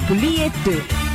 புள்ளி எட்டு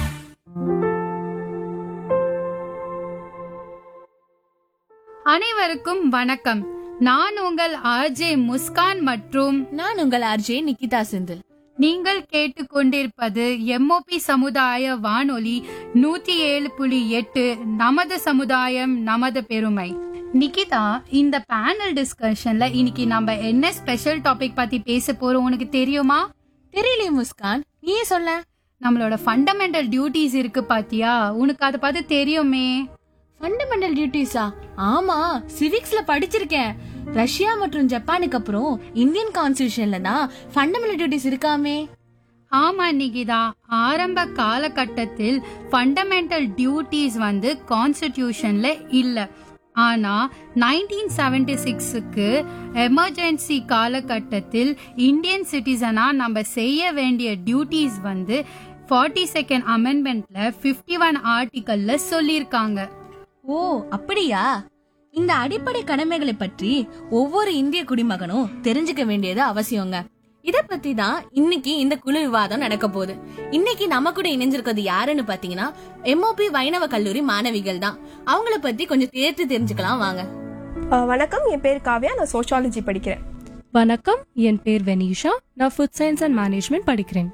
அனைவருக்கும் வணக்கம் நான் உங்கள் ஆர்ஜே முஸ்கான் மற்றும் நான் உங்கள் ஆர்ஜே நிக்கிதா செந்தில் நீங்கள் கேட்டுக்கொண்டிருப்பது எம்ஓபி சமுதாய வானொலி நூத்தி ஏழு புள்ளி எட்டு நமது சமுதாயம் நமது பெருமை நிகிதா இந்த பேனல் டிஸ்கஷன்ல இன்னைக்கு நம்ம என்ன ஸ்பெஷல் டாபிக் பத்தி பேச போறோம் உனக்கு தெரியுமா தெரியலையே முஸ்கான் நீயே சொல்ல நம்மளோட ஃபண்டமெண்டல் டியூட்டிஸ் இருக்கு பாத்தியா உனக்கு அதை பார்த்து தெரியுமே ஃபண்டமெண்டல் டியூட்டிஸா ஆமா சிவிக்ஸ்ல படிச்சிருக்கேன் ரஷ்யா மற்றும் ஜப்பானுக்கு அப்புறம் இந்தியன் கான்ஸ்டியூஷன்ல தான் ஃபண்டமெண்டல் டியூட்டிஸ் இருக்காமே ஆமா நிகிதா ஆரம்ப காலகட்டத்தில் ஃபண்டமெண்டல் டியூட்டிஸ் வந்து கான்ஸ்டிடியூஷன்ல இல்ல ஆனா நைன்டீன் செவன்டி சிக்ஸுக்கு எமர்ஜென்சி காலகட்டத்தில் இந்தியன் சிட்டிசனா நம்ம செய்ய வேண்டிய டியூட்டிஸ் வந்து ஃபார்ட்டி செகண்ட் அமெண்ட்மெண்ட்ல ஃபிஃப்டி ஒன் ஆர்டிக்கல்ல சொல்லியிருக்காங்க ஓ அப்படியா இந்த அடிப்படை கடமைகளை பற்றி ஒவ்வொரு இந்திய குடிமகனும் தெரிஞ்சுக்க வேண்டியது அவசியங்க இத பத்தி தான் இன்னைக்கு இந்த குழு விவாதம் நடக்க போகுது இன்னைக்கு நம்ம கூட இணைஞ்சிருக்கிறது யாருன்னு பாத்தீங்கன்னா எம்ஓபி வைணவ கல்லூரி மாணவிகள் தான் அவங்கள பத்தி கொஞ்சம் தேர்த்து தெரிஞ்சுக்கலாம் வாங்க ஆ, வணக்கம் என் பேர் காவ்யா நான் சோஷியாலஜி படிக்கிறேன் வணக்கம் என் பேர் வெனிஷா நான் ஃபுட் சயின்ஸ் அண்ட் மேனேஜ்மெண்ட் படிக்கிறேன்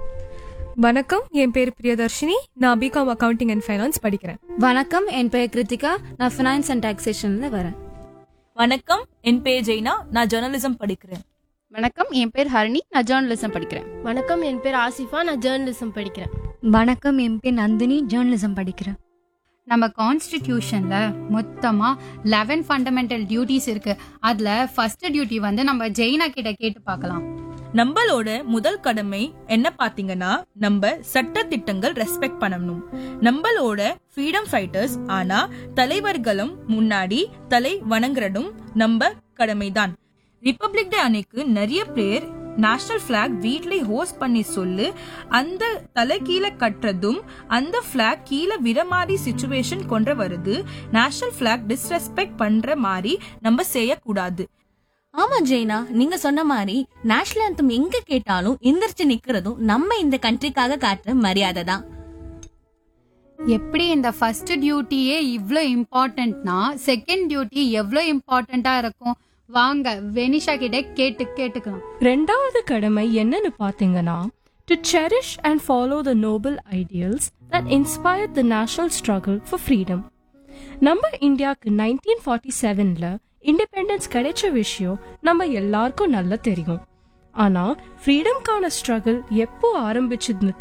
வணக்கம் என் பேர் பிரியதர்ஷினி நான் பிகாம் அக்கவுண்டிங் அண்ட் ஃபைனான்ஸ் படிக்கிறேன் வணக்கம் என் பெயர் கிருத்திகா நான் ஃபினான்ஸ் அண்ட் டாக்ஸேஷன்ல வரேன் வணக்கம் என் பேர் ஜெய்னா நான் ஜெர்னலிசம் படிக்கிறேன் வணக்கம் என் பேர் ஹரணி நான் ஜேர்னலிசம் படிக்கிறேன் வணக்கம் என் பேர் ஆசிஃபா நான் ஜேர்னலிசம் படிக்கிறேன் வணக்கம் என் பேர் நந்தினி ஜேர்னலிசம் படிக்கிறேன் நம்ம கான்ஸ்டிடியூஷன்ல மொத்தமா லெவன் ஃபண்டமெண்டல் டியூட்டிஸ் இருக்கு அதுல ஃபர்ஸ்ட் டியூட்டி வந்து நம்ம ஜெயினா கிட்ட கேட்டு பார்க்கலாம் நம்மளோட முதல் கடமை என்ன பாத்தீங்கன்னா நம்ம சட்ட திட்டங்கள் ரெஸ்பெக்ட் பண்ணணும் நம்மளோட ஃப்ரீடம் ஃபைட்டர்ஸ் ஆனா தலைவர்களும் முன்னாடி தலை வணங்குறதும் நம்ம கடமைதான் ரிப்பப்ளிக் டே அன்னைக்கு நிறைய பேர் நேஷனல் பிளாக் வீட்ல ஹோஸ்ட் பண்ணி சொல்லு அந்த தலை கீழே கட்டுறதும் அந்த பிளாக் கீழே விட மாதிரி சுச்சுவேஷன் கொண்டு வருது நேஷனல் பிளாக் டிஸ்ரெஸ்பெக்ட் பண்ற மாதிரி நம்ம செய்யக்கூடாது ஆமா ஜெய்னா நீங்க சொன்ன மாதிரி நேஷனல் anthem எங்க கேட்டாலும் எந்திரிச்சு நிக்கிறதும் நம்ம இந்த கண்ட்ரிக்காக காட்டுற மரியாதை தான் எப்படி இந்த ஃபர்ஸ்ட் டியூட்டியே இவ்ளோ இம்பார்ட்டன்ட்னா செகண்ட் டியூட்டி எவ்வளோ இம்பார்ட்டண்டா இருக்கும் வாங்க வெனிஷா கிட்ட கேட்டு கேட்டுக்கலாம் ரெண்டாவது கடமை என்னன்னு பாத்தீங்கன்னா to cherish and follow the noble ideals that inspire the national struggle for freedom நம்ம இந்தியாவுக்கு நைன்டீன் ஃபார்ட்டி செவன்ல இண்டிபெண்டன்ஸ் கிடைச்ச விஷயம் நம்ம எல்லாருக்கும் நல்லா தெரியும் ஆனா ஃப்ரீடம்கான ஸ்ட்ரகிள் எப்போ ஆரம்பிச்சதுன்னு